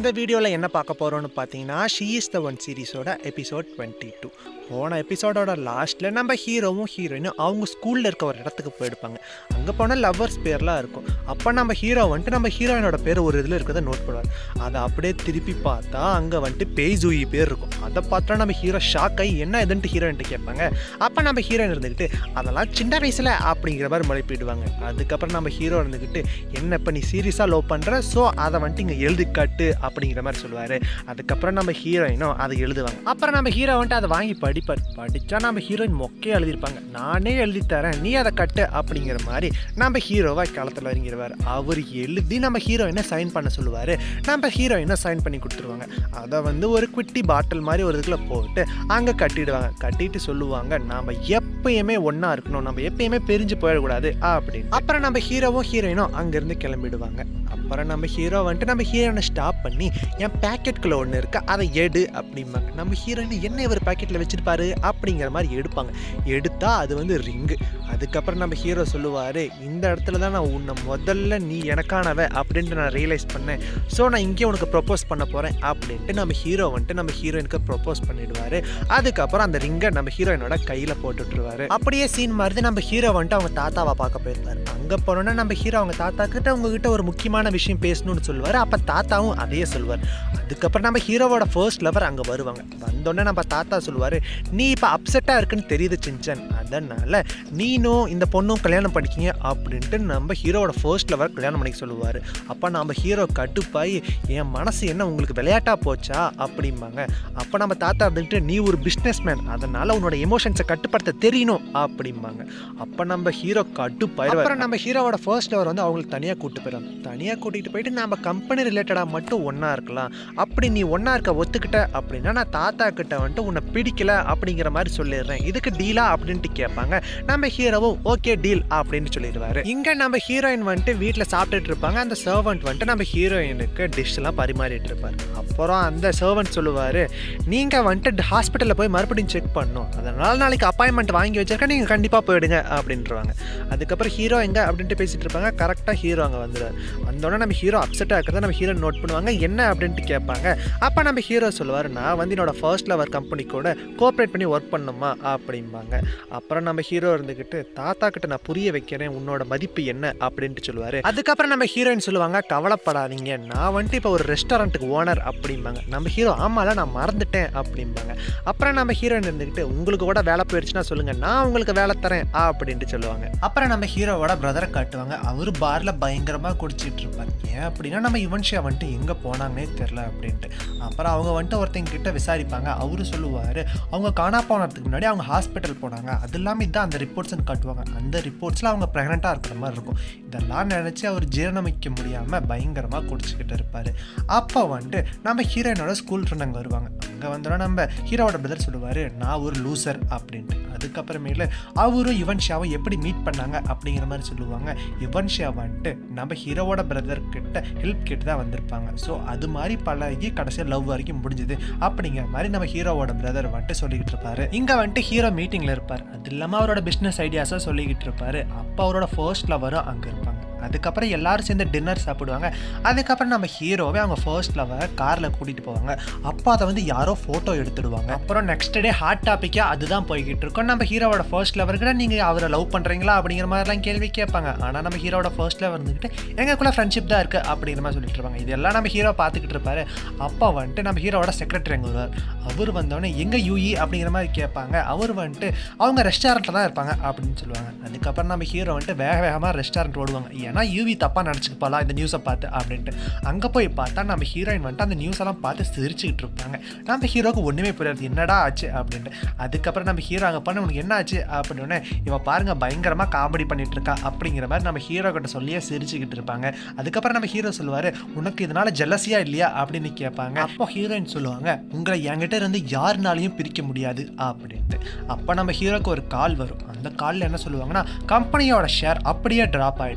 இந்த வீடியோவில் என்ன பார்க்க போகிறோம்னு பார்த்தீங்கன்னா ஷீ இஸ் த ஒன் சீரிஸோட எபிசோட் டுவெண்ட்டி டூ போன எபிசோடோட லாஸ்ட்டில் நம்ம ஹீரோவும் ஹீரோயினும் அவங்க ஸ்கூலில் இருக்க ஒரு இடத்துக்கு போயிருப்பாங்க அங்கே போனால் லவ்வர்ஸ் பேர்லாம் இருக்கும் அப்போ நம்ம ஹீரோ வந்துட்டு நம்ம ஹீரோயினோட பேர் ஒரு இதில் இருக்கிறத நோட் பண்ணுவார் அதை அப்படியே திருப்பி பார்த்தா அங்கே வந்துட்டு பேய் ஜூயி பேர் இருக்கும் அதை பார்த்தா நம்ம ஹீரோ ஷாக் ஆகி என்ன இதுன்ட்டு ஹீரோயின்ட்டு கேட்பாங்க அப்போ நம்ம ஹீரோயின் இருந்துக்கிட்டு அதெல்லாம் சின்ன வயசில் அப்படிங்கிற மாதிரி மழைப்பிடுவாங்க அதுக்கப்புறம் நம்ம ஹீரோ இருந்துக்கிட்டு என்ன இப்போ நீ சீரியஸாக லவ் பண்ணுற ஸோ அதை வந்துட்டு இங்கே எழுதி காட்டு அப்படிங்கிற மாதிரி சொல்லுவார் அதுக்கப்புறம் நம்ம ஹீரோயினும் அதை எழுதுவாங்க அப்புறம் நம்ம ஹீரோ வந்துட்டு அதை வாங்கி படிப்பார் படித்தா நம்ம ஹீரோயின் மொக்கையாக எழுதியிருப்பாங்க நானே எழுதி தரேன் நீ அதை கட்டு அப்படிங்கிற மாதிரி நம்ம ஹீரோவை களத்தில் இறங்கிடுவார் அவர் எழுதி நம்ம ஹீரோயினை சைன் பண்ண சொல்லுவார் நம்ம ஹீரோயினை சைன் பண்ணி கொடுத்துருவாங்க அதை வந்து ஒரு குட்டி பாட்டில் மாதிரி ஒரு இதுக்குள்ள போட்டு அங்கே கட்டிடுவாங்க கட்டிட்டு சொல்லுவாங்க நாம் எப்பயுமே ஒன்றா இருக்கணும் நம்ம எப்பயுமே பிரிஞ்சு போயிடக்கூடாது அப்படின்னு அப்புறம் நம்ம ஹீரோவும் ஹீரோயினும் அங்கேருந்து கிளம்பிடுவாங்க அப்புறம் நம்ம ஹீரோ வந்துட்டு நம்ம ஹீரோயினை ஸ்டாப் பண்ணி என் பேக்கெட்டுக்குள்ளே ஒன்று இருக்கு அதை எடு அப்படிம்பாங்க நம்ம ஹீரோயின் என்ன இவர் பேக்கெட்டில் வச்சிருப்பாரு அப்படிங்கிற மாதிரி எடுப்பாங்க எடுத்தா அது வந்து ரிங்கு அதுக்கப்புறம் நம்ம ஹீரோ சொல்லுவார் இந்த இடத்துல தான் நான் உன்னை முதல்ல நீ எனக்கானவ அப்படின்ட்டு நான் ரியலைஸ் பண்ணேன் ஸோ நான் இங்கே உனக்கு ப்ரொப்போஸ் பண்ண போகிறேன் அப்படின்ட்டு நம்ம ஹீரோ வந்துட்டு நம்ம ஹீரோயினுக்கு ப்ரொப்போஸ் பண்ணிடுவார் அதுக்கப்புறம் அந்த ரிங்கை நம்ம ஹீரோயினோட கையில் போட்டுட்ருவாரு அப்படியே சீன் மாதிரி நம்ம ஹீரோ வந்துட்டு அவங்க தாத்தாவை பார்க்க போயிருப்பாரு அங்கே போனோன்னா நம்ம ஹீரோ அவங்க தாத்தா கிட்ட உங்ககிட்ட ஒரு முக்கியமான விஷயம் பேசணும்னு சொல்லுவார் அப்போ தாத்தாவும் அதையே சொல்லுவார் அதுக்கப்புறம் நம்ம ஹீரோவோட ஃபர்ஸ்ட் லவர் அங்கே வருவாங்க வந்தோடனே நம்ம தாத்தா சொல்லுவார் நீ இப்போ அப்செட்டாக இருக்குன்னு தெரியுது சின்சன் அதனால் நீனும் இந்த பொண்ணும் கல்யாணம் பண்ணிக்கிங்க அப்படின்ட்டு நம்ம ஹீரோவோட ஃபர்ஸ்ட் லவர் கல்யாணம் பண்ணிக்க சொல்லுவார் அப்போ நம்ம ஹீரோ கட்டுப்பாய் என் மனசு என்ன உங்களுக்கு விளையாட்டா போச்சா அப்படிம்பாங்க அப்போ நம்ம தாத்தா இருந்துட்டு நீ ஒரு பிஸ்னஸ் மேன் அதனால் உன்னோட எமோஷன்ஸை கட்டுப்படுத்த தெரியணும் அப்படிம்பாங்க அப்போ நம்ம ஹீரோ கட்டுப்பாயிருவார் அப்புறம் நம்ம ஹீரோவோட ஃபர்ஸ்ட் லவர் வந்து அவங்களுக்கு தனியாக கூட்டு போயிடும் தனியாக கூட்டிகிட்டு போயிட்டு நம்ம கம்பெனி ரிலேட்டடாக மட்டும் ஒன்றா இருக்கலாம் அப்படி நீ ஒன்றா இருக்க ஒத்துக்கிட்ட அப்படின்னா நான் தாத்தா கிட்ட வந்துட்டு உன்னை பிடிக்கல அப்படிங்கிற மாதிரி சொல்லிடுறேன் இதுக்கு டீலா அப்படின்ட்டு கேட்பாங்க நம்ம ஹீரோவும் ஓகே டீல் அப்படின்னு சொல்லிடுவாரு இங்கே நம்ம ஹீரோயின் வந்துட்டு வீட்டில் சாப்பிட்டுட்டு இருப்பாங்க அந்த சர்வெண்ட் வந்துட்டு நம்ம ஹீரோயினுக்கு டிஷ் எல்லாம் பரிமாறிட்டு இருப்பார் அப்புறம் அந்த சர்வெண்ட் சொல்லுவார் நீங்கள் வந்துட்டு ஹாஸ்பிட்டலில் போய் மறுபடியும் செக் பண்ணணும் அதனால் நாளைக்கு அப்பாயின்மெண்ட் வாங்கி வச்சிருக்கேன் நீங்கள் கண்டிப்பாக போயிடுங்க அப்படின்றவாங்க அதுக்கப்புறம் ஹீரோ எங்கே அப்படின்ட்டு பேசிட்டு இருப்பாங்க கரெக்டாக ஹீரோ அங்கே வந்துடுவார் வந்தோடனே நம்ம ஹீரோ அப்செட்டாக இருக்கிறத நம்ம ஹீரோ நோட் பண்ணுவாங்க என்ன அப்படின்ட்டு கேட்பாங்க அப்போ நம்ம ஹீரோ சொல்லுவார் நான் வந்து என்னோட ஃபர்ஸ்ட் லவர் கம்பெனி கூட கோஆப்ரேட் பண்ணி ஒர்க் பண்ணுமா அப்படிம்பாங்க அப்புறம் நம்ம ஹீரோ இருந்துக்கிட்டு தாத்தா கிட்ட நான் புரிய வைக்கிறேன் உன்னோட மதிப்பு என்ன அப்படின்ட்டு சொல்லுவார் அதுக்கப்புறம் நம்ம ஹீரோயின் சொல்லுவாங்க கவலைப்படாதீங்க நான் வந்துட்டு இப்போ ஒரு ரெஸ்டாரண்ட்டுக்கு ஓனர் அப்படிம்பாங்க நம்ம ஹீரோ ஆமால நான் மறந்துட்டேன் அப்படிம்பாங்க அப்புறம் நம்ம ஹீரோயின் இருந்துக்கிட்டு உங்களுக்கு கூட வேலை போயிடுச்சுன்னா சொல்லுங்க நான் உங்களுக்கு வேலை தரேன் அப்படின்ட்டு சொல்லுவாங்க அப்புறம் நம்ம ஹீரோவோட பிரதரை காட்டுவாங்க அவர் பாரில் பயங்கரமாக குடிச்சிட்டு இருப்பார் ஏன் அப்படின்னா நம்ம யுவன்ஷியா வந்துட்டு எங்கே போனாங்கன்னே தெரில அப்படின்ட்டு அப்புறம் அவங்க வந்துட்டு ஒருத்தங்க கிட்ட விசாரிப்பாங்க அவரு சொல்லுவார் அவங்க காணா போனதுக்கு முன்னாடி அவங்க ஹாஸ்பிட்டல் போனாங்க அது இல்லாமல் இதான் அந்த ரிப்போர்ட்ஸ்னு காட்டுவாங்க அந்த ரிப்போர்ட்ஸில் அவங்க ப்ரெக்னெண்ட்டாக இருக்கிற மாதிரி இருக்கும் இதெல்லாம் நினச்சி அவர் ஜீரணமிக்க முடியாமல் பயங்கரமாக குடிச்சிக்கிட்டு இருப்பார் அப்போ வந்துட்டு நம்ம ஹீரோயினோட ஸ்கூல் ஃப்ரெண்ட் அங்கே வருவாங்க அங்கே வந்தோன்னா நம்ம ஹீரோவோட பிரதர் சொல்லுவார் நான் ஒரு லூசர் அப்படின்ட்டு அதுக்கப்புறமேல அவரும் யுவன் ஷாவை எப்படி மீட் பண்ணாங்க அப்படிங்கிற மாதிரி சொல்லுவாங்க யுவன் ஷா வந்துட்டு நம்ம ஹீரோவோட பிரதர் கிட்ட ஹெல்ப் கேட்டு தான் வந்திருப்பாங்க ஸோ அது மாதிரி பழகி கடைசியாக லவ் வரைக்கும் முடிஞ்சது அப்படிங்கிற மாதிரி நம்ம ஹீரோவோட பிரதர் வந்துட்டு சொல்லிக்கிட்டு இருப்பாரு இங்கே வந்துட்டு ஹீரோ மீட்டிங்கில் இருப்பார் அது இல்லாமல் அவரோட பிஸ்னஸ் ஐடியாஸை சொல்லிக்கிட்டு இருப்பாரு அப்போ அவரோட ஃபர்ஸ்ட் லவரும் அங்கே இருப்பாங்க அதுக்கப்புறம் எல்லாரும் சேர்ந்து டின்னர் சாப்பிடுவாங்க அதுக்கப்புறம் நம்ம ஹீரோவே அவங்க ஃபர்ஸ்ட் லவர் காரில் கூட்டிகிட்டு போவாங்க அப்போ அதை வந்து யாரோ ஃபோட்டோ எடுத்துடுவாங்க அப்புறம் நெக்ஸ்ட் டே ஹாட் டாப்பிக்காக அதுதான் போய்கிட்டு இருக்கோம் நம்ம ஹீரோவோட ஃபர்ஸ்ட் லவர்கிட்ட நீங்கள் அவரை லவ் பண்ணுறீங்களா அப்படிங்கிற மாதிரிலாம் கேள்வி கேட்பாங்க ஆனால் நம்ம ஹீரோட ஃபர்ஸ்ட் லவர் இருந்துக்கிட்டு எங்களுக்குள்ள ஃப்ரெண்ட்ஷிப் தான் இருக்குது அப்படிங்கிற மாதிரி சொல்லிட்டு இருப்பாங்க இதெல்லாம் நம்ம ஹீரோ பார்த்துக்கிட்டு இருப்பாரு அப்போ வந்துட்டு நம்ம ஹீரோவோட செக்ரட்டரி அங்கே வருவார் அவர் வந்தோடனே எங்கே யூஇ அப்படிங்கிற மாதிரி கேட்பாங்க அவர் வந்துட்டு அவங்க ரெஸ்டாரண்ட்டில் தான் இருப்பாங்க அப்படின்னு சொல்லுவாங்க அதுக்கப்புறம் நம்ம ஹீரோ வந்துட்டு வேக வேகமாக ரெஸ்டாரண்ட் ஓடுவாங்க ஏன்னா யூவி தப்பாக நினச்சிக்கு போகலாம் இந்த நியூஸை பார்த்து அப்படின்ட்டு அங்கே போய் பார்த்தா நம்ம ஹீரோயின் வந்துட்டு அந்த நியூஸ் எல்லாம் பார்த்து சிரிச்சுக்கிட்டு இருப்பாங்க நம்ம ஹீரோக்கு ஒன்றுமே புரியாது என்னடா ஆச்சு அப்படின்ட்டு அதுக்கப்புறம் நம்ம ஹீரோ அங்கே பண்ண உனக்கு என்ன ஆச்சு அப்படின்னு இவன் பாருங்க பயங்கரமாக காமெடி பண்ணிட்டு இருக்கா அப்படிங்கிற மாதிரி நம்ம ஹீரோ கிட்ட சொல்லியே சிரிச்சுக்கிட்டு இருப்பாங்க அதுக்கப்புறம் நம்ம ஹீரோ சொல்லுவார் உனக்கு இதனால ஜெலசியா இல்லையா அப்படின்னு கேட்பாங்க அப்போ ஹீரோயின் சொல்லுவாங்க உங்களை என்கிட்ட இருந்து யாருனாலையும் பிரிக்க முடியாது அப்படின்ட்டு அப்போ நம்ம ஹீரோக்கு ஒரு கால் வரும் அந்த காலில் என்ன சொல்லுவாங்கன்னா கம்பெனியோட ஷேர் அப்படியே ட்ராப் ஆயிடுச்சு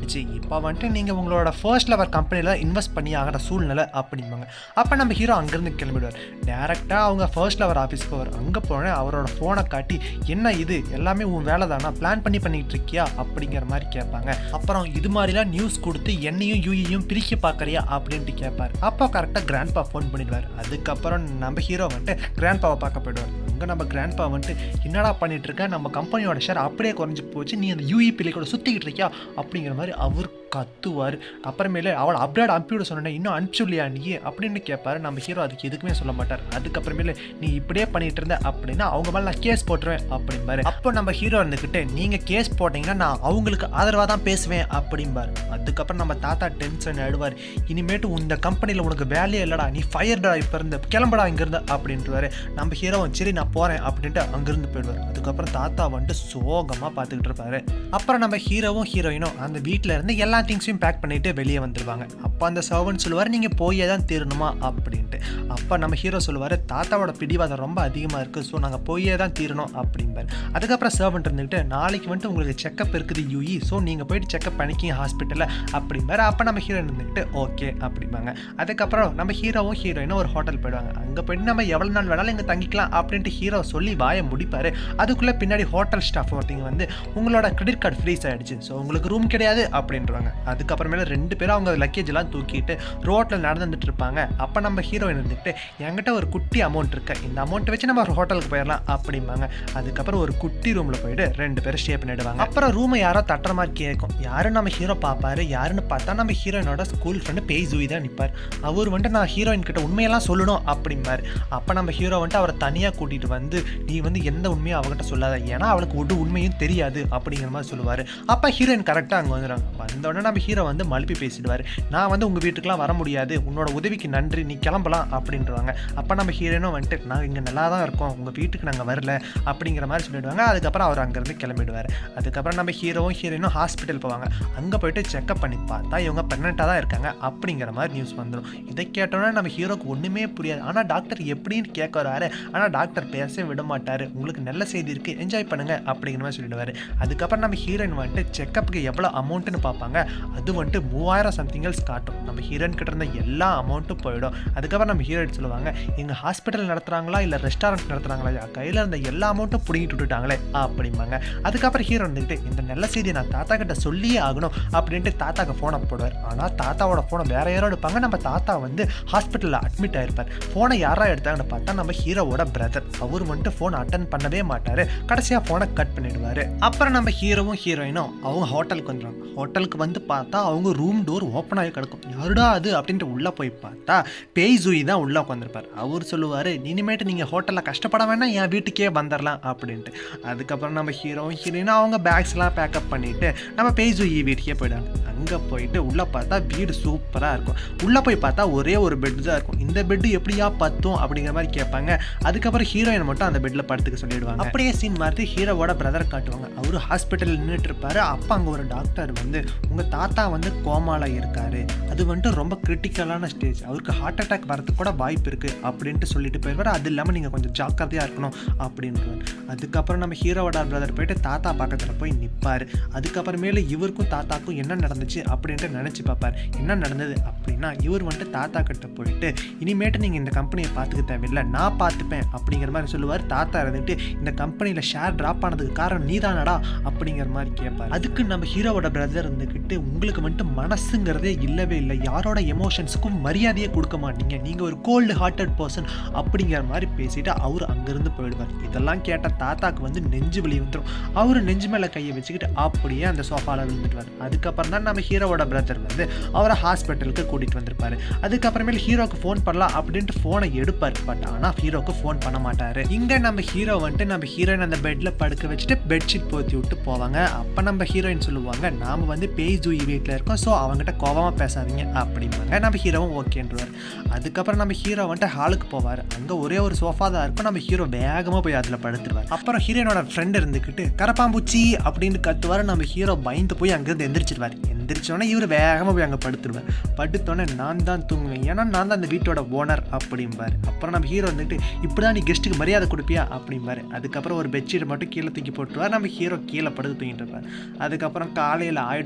இப்போ வந்துட்டு நீங்கள் உங்களோட ஃபர்ஸ்ட் லெவல் கம்பெனியில் இன்வெஸ்ட் பண்ணி ஆகிற சூழ்நிலை அப்படிம்பாங்க அப்போ நம்ம ஹீரோ அங்கேருந்து கிளம்பிடுவார் டேரெக்டாக அவங்க ஃபர்ஸ்ட் லெவல் ஆஃபீஸ்க்கு வரும் அங்கே போனேன் அவரோட ஃபோனை காட்டி என்ன இது எல்லாமே உன் வேலை தானா பிளான் பண்ணி பண்ணிட்டு இருக்கியா அப்படிங்கிற மாதிரி கேட்பாங்க அப்புறம் இது மாதிரிலாம் நியூஸ் கொடுத்து என்னையும் யூஇயும் பிரிக்க பார்க்குறியா அப்படின்ட்டு கேட்பார் அப்போ கரெக்டாக கிராண்ட் பா ஃபோன் பண்ணிடுவார் அதுக்கப்புறம் நம்ம ஹீரோ வந்துட்டு கிராண்ட் பாவை பார்க்க போயிடுவார் அங்கே நம்ம கிராண்ட் பா வந்துட்டு என்னடா பண்ணிட்டு இருக்க நம்ம கம்பெனியோட ஷேர் அப்படியே குறைஞ்சி போச்சு நீ அந்த யூஇ பிள்ளை கூட சுற்றிக்கிட்டு இருக்கியா அப்படிங்கிற மாதிரி அவர் கத்துவார் அப்புறமேலே அவளை அப்டேட் அனுப்பிவிட சொன்னேன் இன்னும் அனுப்பிச்சுடலையா நீ அப்படின்னு கேட்பாரு நம்ம ஹீரோ அதுக்கு எதுக்குமே சொல்ல மாட்டார் அதுக்கப்புறமேலே நீ இப்படியே பண்ணிட்டு இருந்த அப்படின்னா அவங்க மேலே நான் கேஸ் போட்டுருவேன் அப்படிம்பாரு அப்போ நம்ம ஹீரோ இருந்துக்கிட்டு நீங்கள் கேஸ் போட்டீங்கன்னா நான் அவங்களுக்கு ஆதரவாக தான் பேசுவேன் அப்படிம்பாரு அதுக்கப்புறம் நம்ம தாத்தா டென்ஷன் ஆடுவார் இனிமேட்டு இந்த கம்பெனியில் உனக்கு வேலையே இல்லடா நீ ஃபயர்டா இப்போ இருந்து கிளம்படா இங்கேருந்து அப்படின்றவாரு நம்ம ஹீரோ சரி நான் போகிறேன் அப்படின்ட்டு அங்கேருந்து போயிடுவார் அதுக்கப்புறம் தாத்தா வந்துட்டு சோகமாக பார்த்துக்கிட்டு இருப்பாரு அப்புறம் நம்ம ஹீரோவும் ஹீரோயினும் அந்த வீட்டில் இருந்து எல்லா திங்ஸையும் பேக் பண்ணிட்டு வெளியே வந்துருவாங்க அப்போ அந்த சர்வன்ட் சொல்லுவார் நீங்கள் போயே தான் தீரணுமா அப்படின்ட்டு அப்போ நம்ம ஹீரோ சொல்லுவார் தாத்தாவோட பிடிவாதம் ரொம்ப அதிகமாக இருக்குது ஸோ நாங்கள் போயே தான் தீரணும் அப்படிம்பார் அதுக்கப்புறம் சர்வன்ட் இருந்துக்கிட்டு நாளைக்கு வந்துட்டு உங்களுக்கு செக்கப் இருக்குது யூஇ ஸோ நீங்கள் போயிட்டு செக்கப் பண்ணிக்கிங்க ஹாஸ்பிட்டலில் அப்படிம்பார் அப்போ நம்ம ஹீரோயின் இருந்துக்கிட்டு ஓகே அப்படிம்பாங்க அதுக்கப்புறம் நம்ம ஹீரோவும் ஹீரோயினும் ஒரு ஹோட்டல் போயிடுவாங்க அங்கே போயிட்டு நம்ம எவ்வளோ நாள் வேணாலும் இங்கே தங்கிக்கலாம் அப்படின்ட்டு ஹீரோ சொல்லி வாயை முடிப்பார் அதுக்குள்ளே பின்னாடி ஹோட்டல் ஸ்டாஃப் ஒருத்தங்க வந்து உங்களோட கிரெடிட் கார்டு ஃப்ரீஸ் ஆகிடுச்சு ஸோ உங்களுக்கு ரூம் கிடையாது அப்படின்றாங்க அதுக்கப்புறமேல ரெண்டு பேரும் அவங்க லக்கேஜ் எல்லாம் தூக்கிட்டு ரோட்டில் நடந்துட்டு இருப்பாங்க அப்போ நம்ம ஹீரோயின் இருந்துட்டு என்கிட்ட ஒரு குட்டி அமௌண்ட் இருக்கு இந்த அமௌண்ட்டை வச்சு நம்ம ஒரு ஹோட்டலுக்கு போயிடலாம் அப்படிம்பாங்க அதுக்கப்புறம் ஒரு குட்டி ரூமில் போயிட்டு ரெண்டு பேரும் ஸ்டே பண்ணிடுவாங்க அப்புறம் ரூமை யாரோ தட்டுற மாதிரி கேட்கும் யாரும் நம்ம ஹீரோ பார்ப்பாரு யாருன்னு பார்த்தா நம்ம ஹீரோயினோட ஸ்கூல் ஃப்ரெண்டு பேய் ஜூய் தான் நிற்பார் அவர் வந்துட்டு நான் ஹீரோயின் கிட்ட உண்மையெல்லாம் சொல்லணும் அப்படிம்பாரு அப்போ நம்ம ஹீரோ வந்துட்டு அவரை தனியாக கூட்டிகிட்டு வந்து நீ வந்து எந்த உண்மையும் அவகிட்ட சொல்லாத ஏன்னா அவளுக்கு ஒரு உண்மையும் தெரியாது அப்படிங்கிற மாதிரி சொல்லுவார் அப்போ ஹீரோயின் கரெக்டாக அங்கே வந்துடுறாங்க வந்தோடனே நம்ம ஹீரோ வந்து மழுப்பி பேசிடுவார் நான் வந்து உங்கள் வீட்டுக்குலாம் வர முடியாது உன்னோட உதவிக்கு நன்றி நீ கிளம்பலாம் அப்படின்றவாங்க அப்போ நம்ம ஹீரோயினும் வந்துட்டு நாங்கள் இங்கே நல்லா தான் இருக்கோம் உங்கள் வீட்டுக்கு நாங்கள் வரல அப்படிங்கிற மாதிரி சொல்லிடுவாங்க அதுக்கப்புறம் அவர் அங்கேருந்து கிளம்பிடுவார் அதுக்கப்புறம் நம்ம ஹீரோவும் ஹீரோயினும் ஹாஸ்பிட்டல் போவாங்க அங்கே போயிட்டு செக்அப் பண்ணி பார்த்தா இவங்க ப்ரெக்னெண்ட்டாக தான் இருக்காங்க அப்படிங்கிற மாதிரி நியூஸ் வந்துடும் இதை கேட்டோன்னே நம்ம ஹீரோக்கு ஒன்றுமே புரியாது ஆனால் டாக்டர் எப்படின்னு கேட்க வராரு ஆனால் டாக்டர் பேசவே விட மாட்டார் உங்களுக்கு நல்ல செய்தி இருக்குது என்ஜாய் பண்ணுங்க அப்படிங்கிற மாதிரி சொல்லிடுவார் அதுக்கப்புறம் நம்ம ஹீரோயின் வந்துட்டு செக்கப்புக்கு எவ்வளோ அமௌண்ட்டுன்னு பார்ப்பாங்க அது வந்துட்டு மூவாயிரம் சம்திங்கல்ஸ் காட்டும் நம்ம ஹீரோயின் கிட்ட இருந்த எல்லா அமௌண்ட்டும் போயிடும் அதுக்கப்புறம் நம்ம ஹீரோயின் சொல்லுவாங்க எங்கள் ஹாஸ்பிட்டல் நடத்துகிறாங்களா இல்லை ரெஸ்டாரண்ட் நடத்துகிறாங்களா கையில் இருந்த எல்லா அமௌண்ட்டும் பிடிங்கிட்டு விட்டுட்டாங்களே அப்படிம்பாங்க அதுக்கப்புறம் ஹீரோ வந்துட்டு இந்த நல்ல செய்தியை நான் தாத்தா கிட்ட சொல்லியே ஆகணும் அப்படின்ட்டு தாத்தாக்கு ஃபோனை போடுவார் ஆனால் தாத்தாவோட ஃபோனை வேற யாரோ எடுப்பாங்க நம்ம தாத்தா வந்து ஹாஸ்பிட்டலில் அட்மிட் ஆயிருப்பார் ஃபோனை யாரா எடுத்தாங்கன்னு பார்த்தா நம்ம ஹீரோவோட பிரதர் அவர் வந்துட்டு ஃபோன் அட்டன் பண்ணவே மாட்டார் கடைசியாக ஃபோனை கட் பண்ணிடுவார் அப்புறம் நம்ம ஹீரோவும் ஹீரோயினும் அவங்க ஹோட்டலுக்கு வந்துடுவாங்க ஹோட்டலுக்கு வந்து பார்த்தா அவங்க ரூம் டோர் ஓப்பன் ஆகி கிடக்கும் யாருடா அது அப்படின்ட்டு உள்ளே போய் பார்த்தா பேய் ஜூயி தான் உள்ளே உட்காந்துருப்பார் அவர் சொல்லுவார் இனிமேட்டு நீங்கள் ஹோட்டலில் கஷ்டப்பட வேணாம் என் வீட்டுக்கே வந்துடலாம் அப்படின்ட்டு அதுக்கப்புறம் நம்ம ஹீரோவும் ஹீரோயினும் அவங்க பேக்ஸ்லாம் பேக்கப் பண்ணிவிட்டு நம்ம பேய் ஜூயி வீட்டுக்கே போயிடுவாங்க அங்கே போயிட்டு உள்ளே பார்த்தா வீடு சூப்பராக இருக்கும் உள்ளே போய் பார்த்தா ஒரே ஒரு பெட் தான் இருக்கும் இந்த பெட்டு எப்படியா பத்தும் அப்படிங்கிற மாதிரி கேட்பாங்க அதுக்கப்புறம் ஹீரோயின் மட்டும் அந்த பெட்டில் படுத்துக்க சொல்லிடுவாங்க அப்படியே சீன் மாற்றி ஹீரோவோட பிரதர் காட்டுவாங்க அவரு ஹாஸ்பிட்டல் நின்றுட்டு இருப்பாரு அப்போ அங்கே ஒரு டாக்டர் வந்து உங்கள் தாத்தா வந்து கோமால இருக்காரு அது வந்துட்டு ரொம்ப கிரிட்டிக்கலான ஸ்டேஜ் அவருக்கு ஹார்ட் அட்டாக் வரதுக்கு கூட வாய்ப்பு இருக்குது அப்படின்ட்டு சொல்லிட்டு போயிடுவார் அது இல்லாமல் நீங்கள் கொஞ்சம் ஜாக்கிரதையாக இருக்கணும் அப்படின்றார் அதுக்கப்புறம் நம்ம ஹீரோவோட பிரதர் போயிட்டு தாத்தா பக்கத்தில் போய் நிற்பார் அதுக்கப்புறமேலு இவருக்கும் தாத்தாக்கும் என்ன நடந்துச்சு அப்படின்ட்டு நினச்சி பார்ப்பார் என்ன நடந்தது அப்படின்னா இவர் வந்துட்டு தாத்தா கிட்ட போயிட்டு இனிமேட்டு நீங்கள் இந்த கம்பெனியை பார்த்துக்க தேவையில்லை நான் பார்த்துப்பேன் அப்படிங்கிற மாதிரி சொல்லுவார் தாத்தா இருந்துட்டு இந்த கம்பெனியில் ஷேர் ட்ராப் ஆனதுக்கு காரணம் நீதானடா அப்படிங்கிற மாதிரி கேட்பார் அதுக்கு நம்ம ஹீரோவோட பிரதர் இருந்துக்கிட்டு உங்களுக்கு வந்துட்டு மனசுங்கிறதே இல்லவே இல்லை யாரோட எமோஷன்ஸுக்கும் மரியாதையே கொடுக்க மாட்டீங்க நீங்கள் ஒரு கோல்டு ஹார்ட்டட் பர்சன் அப்படிங்கிற மாதிரி பேசிட்டு அவர் அங்கேருந்து போயிடுவார் இதெல்லாம் கேட்ட தாத்தாக்கு வந்து நெஞ்சு வலி வந்துடும் அவர் நெஞ்சு மேலே கையை வச்சுக்கிட்டு அப்படியே அந்த சோஃபாவில் விழுந்துட்டுவார் அதுக்கப்புறம் தான் நம்ம ஹீரோவோட பிரதர் வந்து அவரை ஹாஸ்பிட்டலுக்கு கூட்டிகிட்டு வந்திருப்பாரு அதுக்கப்புறமேல் ஹீரோக்கு ஃபோன் பண்ணலாம் அப்படின்ட்டு ஃபோனை எடுப்பார் பட் ஆனால் ஹீரோக்கு ஃபோன் பண்ண மாட்டார் இங்கே நம்ம ஹீரோ வந்துட்டு நம்ம ஹீரோயின் அந்த பெட்டில் படுக்க வச்சுட்டு பெட்ஷீட் போத்தி விட்டு போவாங்க அப்போ நம்ம ஹீரோயின் சொல்லுவாங்க நாம் வந்து பேய் ஜூயி வீட்டில் இருக்கோம் ஸோ அவங்ககிட்ட கோவமாக பேசாதீங்க அப்படிம்பாங்க நம்ம ஹீரோவும் ஓகேன்றவார் அதுக்கப்புறம் நம்ம ஹீரோ வந்துட்டு ஹாலுக்கு போவார் அங்கே ஒரே ஒரு சோஃபா தான் இருக்கும் நம்ம ஹீரோ வேகமாக போய் அதில் படுத்துருவார் அப்புறம் ஹீரோனோட ஃப்ரெண்ட் இருந்துக்கிட்டு கரப்பாம்பூச்சி அப்படின்னு கத்துவார் நம்ம ஹீரோ பயந்து போய் அங்கேருந்து எந்திரிச்சிருவார் எந்திரிச்சோன்னே இவர் வேகமாக போய் அங்கே படுத்துருவார் படுத்தோன்னே நான் தான் தூங்குவேன் ஏன்னா நான் தான் அந்த வீட்டோட ஓனர் அப்படிம்பார் அப்புறம் நம்ம ஹீரோ வந்துட்டு இப்படி தான் நீ கெஸ்ட்டுக்கு மரியாதை கொடுப்பியா அப்படிம்பாரு அதுக்கப்புறம் ஒரு பெட்ஷீட் மட்டும் கீழே தூக்கி போட்டுருவார் நம்ம ஹீரோ கீழே படுத்து தூங்கிட்டு இருப்பார் அதுக்கப்புறம் காலையில் ஆகிடும் நம்ம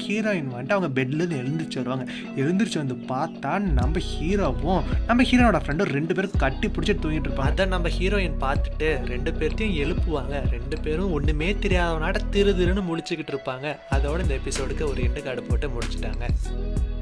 ஹீரோயின் வந்துட்டு அவங்க பெட்லேருந்து எழுந்திரிச்சு வருவாங்க எழுந்திரிச்சு வந்து பார்த்தா நம்ம ஹீரோவும் நம்ம ஹீரோனோட ஃப்ரெண்டும் ரெண்டு பேரும் கட்டி பிடிச்சி தூங்கிட்டு இருப்பாங்க அதை நம்ம ஹீரோயின் பார்த்துட்டு ரெண்டு பேர்த்தையும் எழுப்புவாங்க ரெண்டு பேரும் ஒன்றுமே தெரியாதவனாட்ட திரு திருன்னு முழிச்சுக்கிட்டு இருப்பாங்க அதோட இந்த எபிசோடுக்கு ஒரு எண்டு கார்டு போட்டு முடிச்சிட்டாங்க